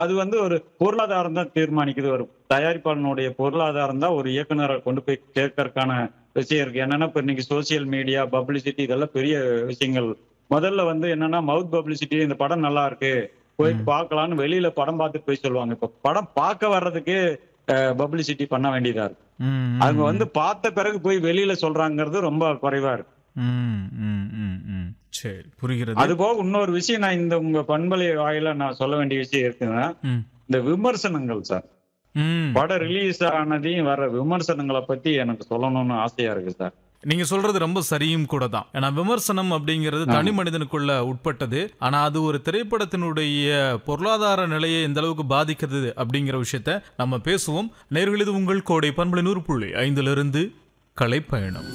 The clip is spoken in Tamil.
அது வந்து ஒரு பொருளாதாரம் தான் தீர்மானிக்குது ஒரு தயாரிப்பாளனுடைய பொருளாதாரம் தான் ஒரு இயக்குனரை கொண்டு போய் கேட்கறதுக்கான விஷயம் இருக்கு என்னன்னா இப்ப இன்னைக்கு சோசியல் மீடியா பப்ளிசிட்டி இதெல்லாம் பெரிய விஷயங்கள் முதல்ல வந்து என்னன்னா மவுத் பப்ளிசிட்டி இந்த படம் நல்லா இருக்கு போய் ம். பார்க்கலாம்னு வெளியில படம் பார்த்துட்டு போய் சொல்லுவாங்க இப்ப படம் பார்க்க வர்றதுக்கு பப்ளிசிட்டி பண்ண வேண்டியதா இருக்கு ம், அவங்க ம், வந்து பார்த்த பிறகு போய் வெளியில சொல்றாங்கிறது ரொம்ப குறைவா இருக்கு ம், ம், ம், ம். சரி புரிகிறது அது போக இன்னொரு விஷயம் நான் இந்த உங்க பண்பலை வாயில நான் சொல்ல வேண்டிய விஷயம் இருக்குன்னா ம், இந்த விமர்சனங்கள் சார் ம். படம் ரிலீஸ் ஆனதையும் வர விமர்சனங்களை பத்தி எனக்கு சொல்லணும்னு ஆசையா இருக்கு சார் நீங்க சொல்றது ரொம்ப சரியும் கூட தான் ஏன்னா விமர்சனம் அப்படிங்கிறது ஆமா. தனி மனிதனுக்குள்ள உட்பட்டது ஆனா அது ஒரு திரைப்படத்தினுடைய பொருளாதார நிலையை எந்த அளவுக்கு பாதிக்கிறது அப்படிங்கிற விஷயத்த நம்ம பேசுவோம் நேர்கள் இது உங்கள் கோடை பண்பலை நூறு புள்ளி ஐந்துல இருந்து கலைப்பயணம்